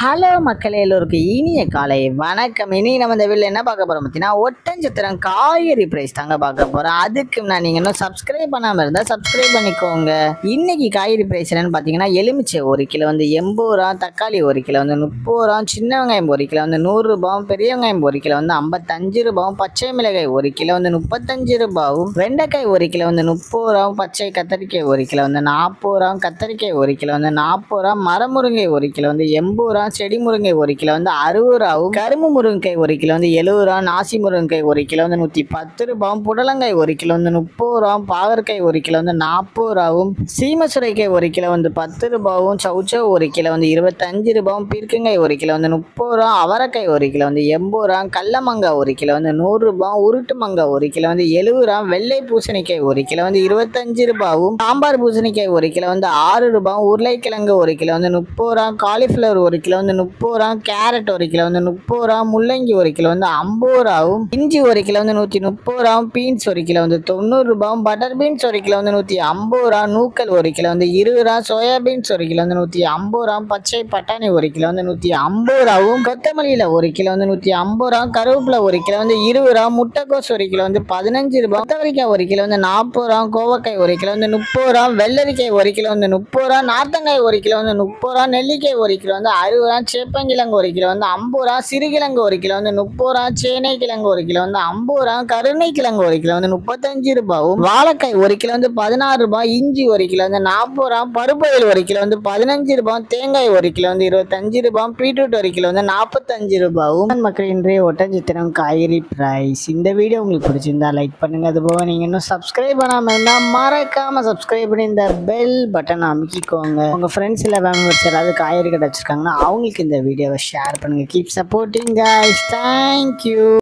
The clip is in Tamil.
ஹலோ மக்களே எல்லோருக்கும் இனிய காலை வணக்கம் இனி நம்ம இந்த வீட்டில் என்ன பார்க்க போகிறோம் பார்த்தீங்கன்னா ஒட்டஞ்சத்திரம் காய்கறி ப்ரைஸ் தாங்க பார்க்க போகிறோம் அதுக்கு நான் நீங்கள் இன்னும் சப்ஸ்கிரைப் பண்ணாமல் இருந்தால் சப்ஸ்கிரைப் பண்ணிக்கோங்க இன்னைக்கு காய்கறி ப்ரைஸ் என்னன்னு பார்த்தீங்கன்னா எலுமிச்சை ஒரு கிலோ வந்து எண்பது ரூபா தக்காளி ஒரு கிலோ வந்து முப்பது ரூபா சின்ன வெங்காயம் ஒரு கிலோ வந்து நூறுரூபாவும் பெரிய வெங்காயம் ஒரு கிலோ வந்து ஐம்பத்தஞ்சு ரூபாவும் பச்சை மிளகாய் ஒரு கிலோ வந்து முப்பத்தஞ்சு ரூபாவும் வெண்டைக்காய் ஒரு கிலோ வந்து முப்பது ரூபாவும் பச்சை கத்தரிக்காய் ஒரு கிலோ வந்து நாற்பது ரூபாவும் கத்தரிக்காய் ஒரு கிலோ வந்து நாற்பது ரூபா மரமுருங்கை ஒரு கிலோ வந்து எண்பது ரூபா செடி முருங்கை ஒரு கிலோ வந்து அறுபது ரூபாவும் கரும்பு முருங்கைக்காய் ஒரு கிலோ வந்து எழுபது ரூபா நாசி முருங்கைக்காய் ஒரு கிலோ வந்து நூற்றி பத்து ரூபாவும் புடலங்காய் ஒரு கிலோ வந்து முப்பது ரூபாவும் பாகற்காய் ஒரு கிலோ வந்து நாற்பது ரூபாவும் சீம சுரைக்காய் ஒரு கிலோ வந்து பத்து ரூபாவும் சவுச்சவ் ஒரு கிலோ வந்து இருபத்தஞ்சு ரூபாவும் பீர்க்கங்காய் ஒரு கிலோ வந்து முப்பது ரூபா அவரைக்காய் ஒரு கிலோ வந்து எண்பது ரூபா கடல மாங்காய் ஒரு கிலோ வந்து நூறு ரூபாய் உருட்டு மாங்காய் ஒரு கிலோ வந்து எழுபது ரூபா வெள்ளை பூசணிக்காய் ஒரு கிலோ வந்து இருபத்தஞ்சு ரூபாவும் சாம்பார் பூசணிக்காய் ஒரு கிலோ வந்து ஆறு ரூபாய் உருளைக்கிழங்கு ஒரு கிலோ வந்து முப்பது ரூபா காலிஃப்ளவர் ஒரு கிலோ வந்து முப்பது ரூபா கேரட் ஒரு கிலோ வந்து முப்பது ரூபா முள்ளங்கி ஒரு கிலோ வந்து ஐம்பது ரூபாவும் இஞ்சி ஒரு கிலோ வந்து நூற்றி முப்பது ரூபாவும் பீன்ஸ் ஒரு கிலோ வந்து தொண்ணூறு ரூபாவும் பட்டர் பீன்ஸ் ஒரு கிலோ வந்து நூற்றி ஐம்பது ரூபா நூக்கல் ஒரு கிலோ வந்து இருபது ரூபா சோயா பீன்ஸ் ஒரு கிலோ வந்து நூற்றி ஐம்பது ரூபா பச்சை பட்டாணி ஒரு கிலோ வந்து நூற்றி ஐம்பது ரூபாவும் கொத்தமல்லியில் ஒரு கிலோ வந்து நூற்றி ஐம்பது ரூபா கருவேப்பிலை ஒரு கிலோ வந்து இருபது ரூபா முட்டைக்கோஸ் ஒரு கிலோ வந்து பதினஞ்சு ரூபா கொத்தவரிக்காய் ஒரு கிலோ வந்து நாற்பது ரூபா கோவக்காய் ஒரு கிலோ வந்து முப்பது ரூபா வெள்ளரிக்காய் ஒரு கிலோ வந்து முப்பது ரூபா நார்த்தங்காய் ஒரு கிலோ வந்து முப்பது ரூபா நெல்லிக்காய் ஒரு கிலோ வந்து அறுபது ரூபா சேப்பங்கிழங்கு ஒரு கிலோ வந்து ஐம்பது ரூபா சிறுகிழங்கு ஒரு கிலோ வந்து முப்பது ரூபா சேனை கிழங்கு ஒரு கிலோ வந்து ஐம்பது ரூபா கருணை கிழங்கு ஒரு கிலோ வந்து முப்பத்தஞ்சு ரூபாவும் வாழைக்காய் ஒரு கிலோ வந்து பதினாறு ரூபாய் இஞ்சி ஒரு கிலோ வந்து நாற்பது ரூபா பருப்புகள் ஒரு கிலோ வந்து பதினஞ்சு ரூபாய் தேங்காய் ஒரு கிலோ வந்து இருபத்தஞ்சு ரூபாய் பீட்ரூட் ஒரு கிலோ வந்து நாற்பத்தஞ்சு ரூபாவும் மக்கள் இன்றைய ஒட்டஞ்சித்திரம் காய்கறி பிரைஸ் இந்த வீடியோ உங்களுக்கு பிடிச்சிருந்தா லைக் பண்ணுங்க அது போக நீங்கள் இன்னும் சப்ஸ்கிரைப் பண்ணாமல் இருந்தால் மறக்காம சப்ஸ்கிரைப் பண்ணி இந்த பெல் பட்டன் அமைக்கிக்கோங்க உங்கள் ஃப்ரெண்ட்ஸ் இல்லை ஃபேமிலி யாராவது காய்கறி கடை வச்சிருக்காங்கன்னா அவங்களுக்கு இந்த வீடியோவை ஷேர் பண்ணுங்க கீப் சப்போர்ட்டிங் guys தேங்க்யூ